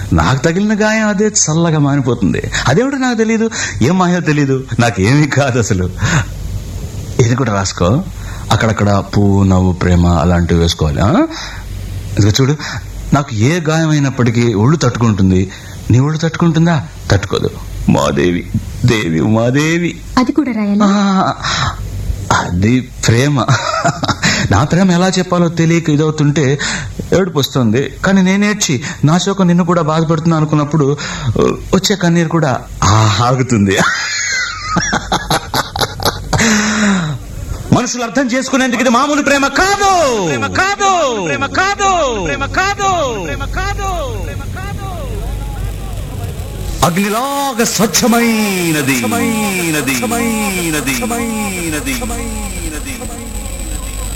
నాకు తగిలిన గాయం అదే చల్లగా మానిపోతుంది అదేమిటో నాకు తెలియదు ఏం మాయో తెలియదు నాకేమీ కాదు అసలు ఇది కూడా రాసుకో అక్కడక్కడ పువ్వు నవ్వు ప్రేమ అలాంటివి వేసుకోవాలి ఆ? ఇదిగో చూడు నాకు ఏ గాయం అయినప్పటికీ ఒళ్ళు తట్టుకుంటుంది నీ ఒళ్ళు తట్టుకుంటుందా తట్టుకోదు మాదేవి దేవి ఉమాదేవి అది కూడా రాయాలి ఆ, అది ప్రేమ నా ప్రేమ ఎలా చెప్పాలో తెలియక ఇదవుతుంటే ఏడుపు వస్తుంది కానీ నేనేడ్చి నా శోకం నిన్ను కూడా బాధపడుతున్నా అనుకున్నప్పుడు వచ్చే కన్నీరు కూడా ఆ, ఆగుతుంది మనుషులు అర్థం చేసుకునేందుకు ఇది మామూలు ప్రేమ కాదు ప్రేమ కాదు ప్రేమ కాదు ప్రేమ కాదు ప్రేమ కాదు అగ్నిలాగా స్వచ్ఛమైనది స్వచ్ఛమైనది స్వచ్ఛమైనది